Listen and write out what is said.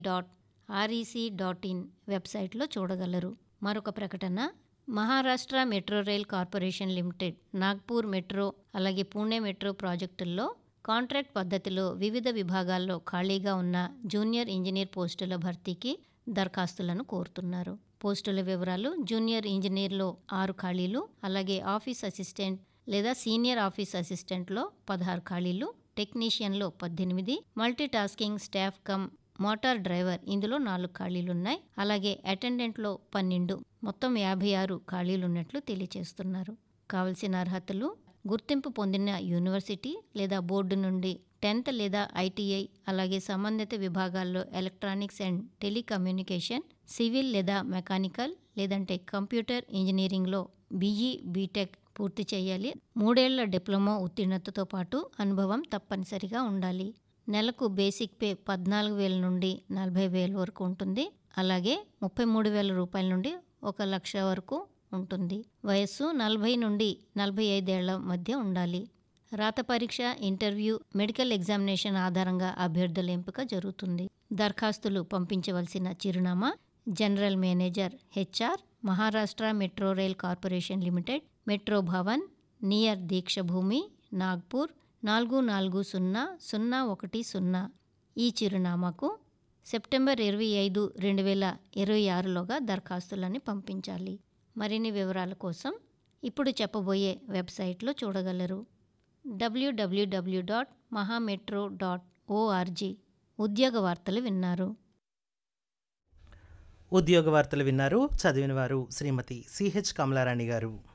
dot REC dot in వెబ్సైట్లో చూడగలరు మరొక ప్రకటన Maharashtra metro rail corporation limited Nagpur metro అలాగే పూణే మెట్రో ప్రాజెక్టుల్లో కాంట్రాక్ట్ పద్ధతిలో వివిధ విభాగాల్లో ఖాళీగా ఉన్న జూనియర్ ఇంజనీర్ పోస్టుల భర్తీకి దరఖాస్తులను కోరుతున్నారు పోస్టుల వివరాలు జూనియర్ ఇంజనీర్లో ఆరు ఖాళీలు అలాగే ఆఫీస్ అసిస్టెంట్ లేదా సీనియర్ ఆఫీస్ అసిస్టెంట్లో పదహారు ఖాళీలు టెక్నీషియన్లో పద్దెనిమిది multi tasking staff cum motor driver ఇందులో నాలుగు ఖాళీలు ఉన్నాయి అలాగే అటెండెంట్లో పన్నెండు మొత్తం యాభై ఆరు ఖాళీలు ఉన్నట్లు తెలియజేస్తున్నారు కావలసిన అర్హతలు గుర్తింపు పొందిన యూనివర్సిటీ లేదా బోర్డు నుండి టెన్త్ లేదా ఐటీఐ అలాగే సంబంధిత విభాగాల్లో ఎలక్ట్రానిక్స్ అండ్ టెలికమ్యూనికేషన్ సివిల్ లేదా మెకానికల్ లేదంటే కంప్యూటర్ ఇంజనీరింగ్లో బీఈ బీటెక్ పూర్తి చేయాలి మూడేళ్ల డిప్లొమా ఉత్తీర్ణతతో పాటు అనుభవం తప్పనిసరిగా ఉండాలి నెలకు బేసిక్ పే పద్నాలుగు వేల నుండి నలభై వేల వరకు ఉంటుంది అలాగే ముప్పై మూడు వేల రూపాయల నుండి ఒక లక్ష వరకు ఉంటుంది వయస్సు నలభై నుండి నలభై ఐదేళ్ల మధ్య ఉండాలి రాత పరీక్ష ఇంటర్వ్యూ మెడికల్ ఎగ్జామినేషన్ ఆధారంగా అభ్యర్థుల ఎంపిక జరుగుతుంది దరఖాస్తులు పంపించవలసిన చిరునామా general manager HR Maharashtra metro rail corporation limited metro Bhavan near Dikshabhoomi Nagpur నాలుగు నాలుగు సున్నా సున్నా ఒకటి సున్నా ఈ చిరునామాకు సెప్టెంబర్ ఇరవై ఐదు రెండు వేల ఇరవై ఆరులోగా దరఖాస్తులని పంపించాలి మరిన్ని వివరాల కోసం ఇప్పుడు చెప్పబోయే వెబ్సైట్లో చూడగలరు WWW dot Mahametro dot ORG ఉద్యోగ వార్తలు విన్నారు ఉద్యోగ వార్తలు విన్నారు చదివిన వారు శ్రీమతి సిహెచ్ కమలారాణి గారు